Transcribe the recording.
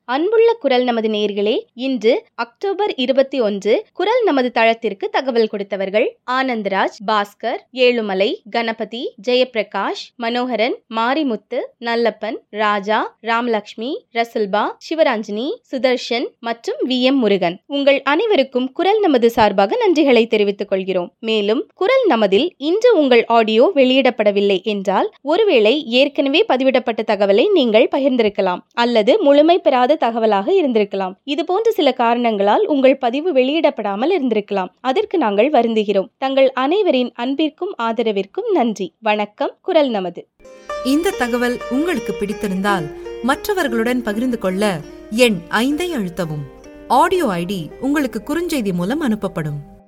அன்புள்ள குரல் நமது நேர்களே இன்று அக்டோபர் இருபத்தி ஒன்று குரல் நமது தளத்திற்கு தகவல் கொடுத்தவர்கள் ஆனந்தராஜ் பாஸ்கர் ஏழுமலை கணபதி ஜெயபிரகாஷ் மனோகரன் மாரிமுத்து நல்லப்பன் ராஜா ராமலக்ஷ்மி ரசுல்பா சிவராஞ்சினி சுதர்ஷன் மற்றும் வி எம் முருகன் உங்கள் அனைவருக்கும் குரல் நமது சார்பாக நன்றிகளை தெரிவித்துக் கொள்கிறோம் மேலும் குரல் நமதில் இன்று உங்கள் ஆடியோ வெளியிடப்படவில்லை என்றால் ஒருவேளை ஏற்கனவே பதிவிடப்பட்ட தகவலை நீங்கள் பகிர்ந்திருக்கலாம் அல்லது முழுமை பெறாத தகவலாக இருந்திருக்கலாம் இது போன்ற சில காரணங்களால் உங்கள் பதிவு வெளியிடப்படாமல் இருந்திருக்கலாம் அதற்கு நாங்கள் வருந்துகிறோம் தங்கள் அனைவரின் அன்பிற்கும் ஆதரவிற்கும் நன்றி வணக்கம் குரல் நமது இந்த தகவல் உங்களுக்கு பிடித்திருந்தால் மற்றவர்களுடன் பகிர்ந்து கொள்ள எண் ஐந்தை அழுத்தவும் ஆடியோ ஐடி உங்களுக்கு குறுஞ்செய்தி மூலம் அனுப்பப்படும்